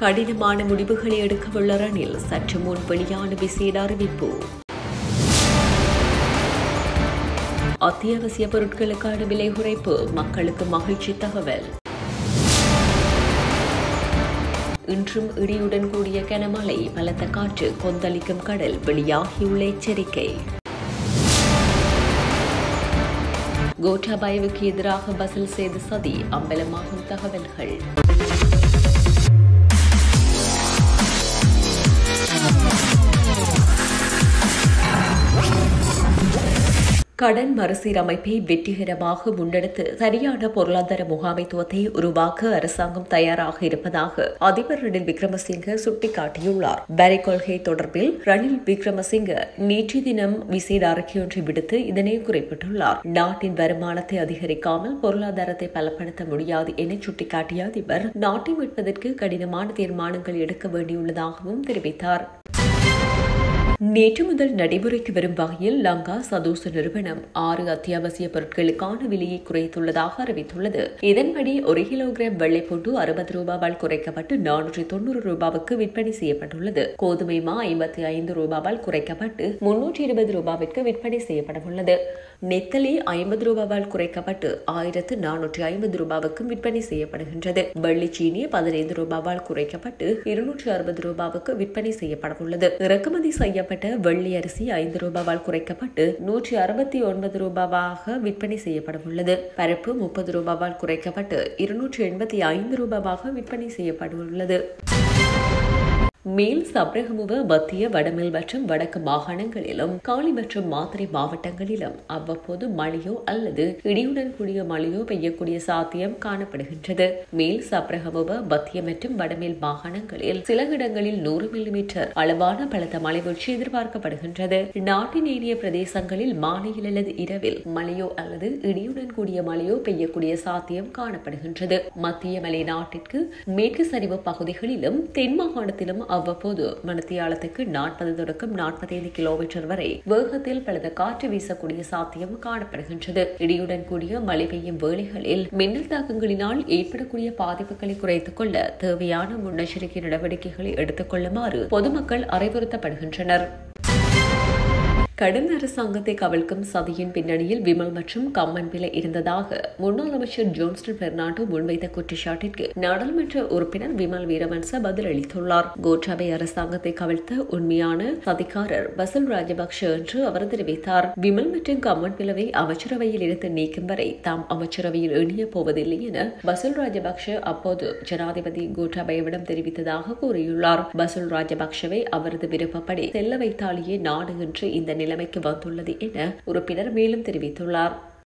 கடினமான முடிவுகளை எடுக்கவுள்ள ரணில் சற்று முன் வெளியான விசேட அறிவிப்பு அத்தியாவசிய பொருட்களுக்கான விலை குறைப்பு மக்களுக்கு மகிழ்ச்சி தகவல் இன்றும் இடியுடன் கூடிய கனமழை பலத்த காற்று கொந்தளிக்கும் கடல் வெளியாகியுள்ள எச்சரிக்கை கோட்டாபாயவுக்கு எதிராக பசில் செய்த சதி அம்பலமாகும் தகவல்கள் கடன் மறுசீரமைப்பை வெற்றிகரமாக முன்னெடுத்து சரியான பொருளாதார முகாமைத்துவத்தை உருவாக்க அரசாங்கம் தயாராக இருப்பதாக அதிபர் ரணில் விக்ரமசிங்க சுட்டிக்காட்டியுள்ளார் வரி கொள்கை தொடர்பில் ரணில் விக்ரமசிங்க நேற்று தினம் விசேட அறிக்கையொன்றை விடுத்து இதனை குறிப்பிட்டுள்ளார் நாட்டின் வருமானத்தை அதிகரிக்காமல் பொருளாதாரத்தை பலப்படுத்த முடியாது என சுட்டிக்காட்டிய அதிபர் நாட்டை மீட்பதற்கு கடினமான தீர்மானங்கள் எடுக்க வேண்டியுள்ளதாகவும் தெரிவித்தார் நேற்று முதல் நடைமுறைக்கு வரும் வகையில் லங்கா சதோச நிறுவனம் ஆறு அத்தியாவசிய பொருட்களுக்கான விலையை குறைத்துள்ளதாக அறிவித்துள்ளது இதன்படி ஒரு கிலோகிராம் வெள்ளைப்பூண்டு அறுபது ரூபாவால் குறைக்கப்பட்டு நானூற்றி தொண்ணூறு ரூபாவுக்கு விற்பனை செய்யப்பட்டுள்ளது கோதுமை மா ஐம்பத்தி ஐந்து ரூபாவால் குறைக்கப்பட்டு முன்னூற்றி இருபது ரூபாவிற்கு விற்பனை செய்யப்படவுள்ளது நெத்தலி ஐம்பது ரூபாவால் குறைக்கப்பட்டு ஆயிரத்து நானூற்றி ஐம்பது ரூபாவுக்கும் விற்பனை செய்யப்படுகின்றது வெள்ளிச்சீனி பதினைந்து ரூபாவால் குறைக்கப்பட்டு இருநூற்றி அறுபது ரூபாவுக்கு விற்பனை செய்யப்படவுள்ளது இறக்குமதி செய்யப்பட்ட வெள்ளி அரிசி ஐந்து ரூபாவால் குறைக்கப்பட்டு நூற்றி அறுபத்தி ஒன்பது ரூபாவாக விற்பனை செய்யப்படவுள்ளது பருப்பு முப்பது ரூபாவால் குறைக்கப்பட்டு இருநூற்றி எண்பத்தி ஐந்து ரூபாவாக விற்பனை செய்யப்படவுள்ளது மேல் சப்ரகமுவ மத்திய வடமேல் மற்றும் வடக்கு மாகாணங்களிலும் காலி மற்றும் மாத்திரை மாவட்டங்களிலும் அவ்வப்போது மழையோ அல்லது இடியுடன் கூடிய மழையோ பெய்யக்கூடிய சாத்தியம் காணப்படுகின்றது மேல் சப்ரகமுவ மத்திய மற்றும் வடமேல் மாகாணங்களில் சில இடங்களில் நூறு மில்லிமீட்டர் அளவான பலத்த மழை வீழ்ச்சி எதிர்பார்க்கப்படுகின்றது நாட்டின் ஏனைய பிரதேசங்களில் மாலையில் அல்லது இரவில் மழையோ அல்லது இடியுடன் கூடிய மழையோ பெய்யக்கூடிய சாத்தியம் காணப்படுகின்றது மத்திய மலை நாட்டிற்கு மேற்கு சரிவு பகுதிகளிலும் தென் மாகாணத்திலும் அவ்வப்போது மணித்தியாலத்துக்கு நாற்பது தொடக்கம் நாற்பத்தைந்து கிலோமீட்டர் வரை வேகத்தில் பலத்த காற்று வீசக்கூடிய சாத்தியம் காணப்படுகின்றது இடியுடன் கூடிய மழை பெய்யும் வேளைகளில் மின்னல் தாக்கங்களினால் ஏற்படக்கூடிய பாதிப்புகளை குறைத்துக் கொள்ள தேவையான முன்னெச்சரிக்கை நடவடிக்கைகளை எடுத்துக் கொள்ளுமாறு பொதுமக்கள் அறிவுறுத்தப்படுகின்றனர் கடும் அரசாங்கத்தை கவிழ்க்கும் சதியின் பின்னணியில் விமல் மற்றும் கம்மன் பிள்ளை இருந்ததாக முன்னாள் அமைச்சர் ஜோன்ஸ்டன் பெர்னாண்டோ முன்வைத்த குற்றச்சாட்டிற்கு நாடாளுமன்ற உறுப்பினர் விமல் வீரவன்ச பதிலளித்துள்ளார் கோட்டாபை அரசாங்கத்தை கவிழ்த்த உண்மையான சதிகாரர் பசல் ராஜபக்ஷ என்று அவர் தெரிவித்தார் விமல் மற்றும் கம்மன் பிளவை அமைச்சரவையில் இருந்து நீக்கும் வரை தாம் அமைச்சரவையில் இணைய போவதில்லை என பசுல் ராஜபக்ஷ அப்போது ஜனாதிபதி கோட்டாபயவிடம் தெரிவித்ததாக கூறியுள்ளார் பசுல் ராஜபக்ஷவை அவரது விருப்பப்படி செல்ல வைத்தாலேயே நாடு என்று இந்த நிலைமைக்கு வந்துள்ளது என உறுப்பினர் மேலும் தெரிவித்துள்ளார்